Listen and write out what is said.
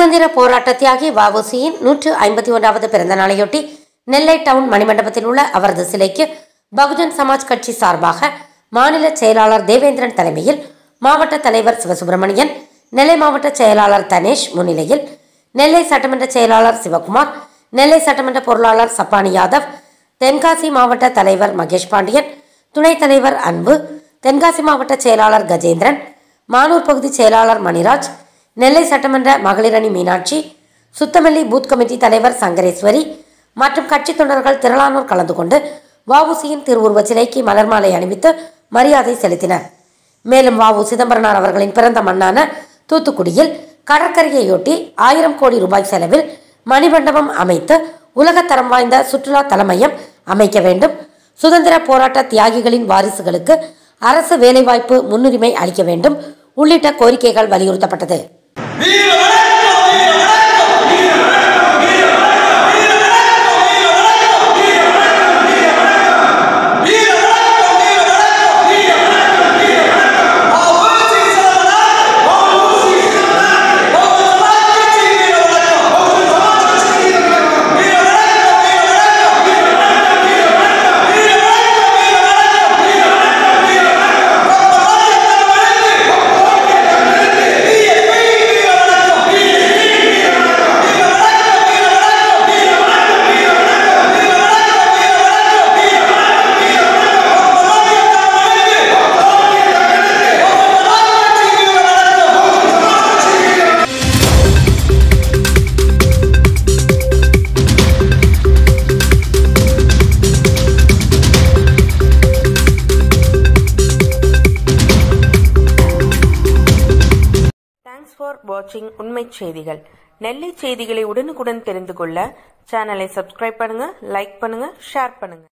சுதந்திர போராட்ட தியாகி வஉசியின் நூற்று ஐம்பத்தி ஒன்றாவது பிறந்த நாளையொட்டி நெல்லை டவுன் மணிமண்டபத்தில் உள்ள அவரது சிலைக்கு பகுஜன் சமாஜ் கட்சி சார்பாக மாநில செயலாளர் தேவேந்திரன் தலைமையில் மாவட்ட தலைவர் சிவசுப்பிரமணியன் நெல்லை மாவட்ட செயலாளர் தனேஷ் முன்னிலையில் நெல்லை சட்டமன்ற செயலாளர் சிவகுமார் நெல்லை சட்டமன்ற பொருளாளர் சப்பானி யாதவ் தென்காசி மாவட்ட தலைவர் மகேஷ் பாண்டியன் துணைத் தலைவர் அன்பு தென்காசி மாவட்ட செயலாளர் கஜேந்திரன் மானூர் பகுதி செயலாளர் மணிராஜ் நெல்லை சட்டமன்ற மகளிரணி மீனாட்சி சுத்தமல்லி பூத் கமிட்டி தலைவர் சங்கரேஸ்வரி மற்றும் கட்சி தொண்டர்கள் திரளானோர் கலந்து கொண்டு வஉசியின் திருவுருவச் சிலைக்கு மலர் மாலை அணிவித்து மரியாதை செலுத்தினர் மேலும் வஉ சிதம்பரனார் அவர்களின் பிறந்த மண்ணான தூத்துக்குடியில் கடற்கரையையொட்டி ஆயிரம் கோடி ரூபாய் செலவில் மணிமண்டபம் அமைத்து உலகத்தரம் வாய்ந்த சுற்றுலா தலைமையம் அமைக்க வேண்டும் சுதந்திர போராட்ட தியாகிகளின் வாரிசுகளுக்கு அரசு வேலைவாய்ப்பு முன்னுரிமை அளிக்க வேண்டும் உள்ளிட்ட கோரிக்கைகள் வலியுறுத்தப்பட்டது வீர வணக்கம் வீர வணக்கம் வீர வணக்கம் வீர வணக்கம் வீர வணக்கம் வீர வணக்கம் வீர வணக்கம் வீர வணக்கம் வீர வணக்கம் வீர வணக்கம் வீர வணக்கம் ஆவுசி சரணாக ஆவுசி சரணாக பகுஜன் சமாஜ் கட்சி வீர வணக்கம் பகுஜன் சமாஜ் கட்சி வீர வணக்கம் வீர வணக்கம் வீர வணக்கம் வீர வணக்கம் வீர வணக்கம் வீர வணக்கம் வீர வணக்கம் வீர வணக்கம் வீர வணக்கம் ரப்பராஜ்ய தலைவருக்கு பிஎஸ்பி வீர வணக்கம் பிஎஸ்பி வீர வணக்கம் வீர வணக்கம் வீர வணக்கம் வீர வணக்கம் வீர வணக்கம் வீர வணக்கம் வீர வணக்கம் வீர வணக்கம் வீர வணக்கம் வீர வணக்கம் ரப்பராஜ்ய தலைவருக்கு ரப்பராஜ்ய தலைவருக்கு பகுஜன் சமாஜ் கட்சி வீர வணக்கம் பகுஜன் சமாஜ் கட்சி வீர வணக்கம் தேங்க்ஸ் ஃபார் வாட்சிங் உண்மை செய்திகள் நெல்லை செய்திகளை உடனுக்குடன் தெரிந்து கொள்ள சேனலை சப்ஸ்கிரைப் பண்ணுங்க லைக் பண்ணுங்க ஷேர் பண்ணுங்க